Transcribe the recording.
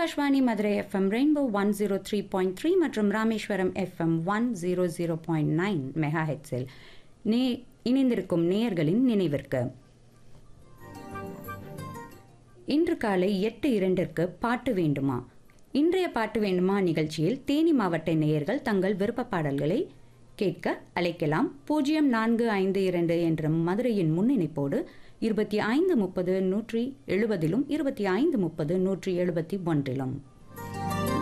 Akashvani Madurai FM Rainbow one zero three point three மற்றும் Rameswaram FM one zero zero point nine mega ஹெட்ஸில் நே இணைந்திருக்கும் நேயர்களின் நினைவிற்கு இன்று காலை எட்டு இரண்டிற்கு பாட்டு வேண்டுமா இன்றைய பாட்டு வேண்டுமா நிகழ்ச்சியில் தேனி மாவட்ட நேயர்கள் தங்கள் விருப்ப பாடல்களை கேட்க அழைக்கலாம் பூஜ்ஜியம் நான்கு ஐந்து இரண்டு என்ற மதுரையின் முன்னிணைப்போடு இருபத்தி ஐந்து முப்பது நூற்றி எழுபதிலும் இருபத்தி ஐந்து முப்பது நூற்றி எழுபத்தி ஒன்றிலும்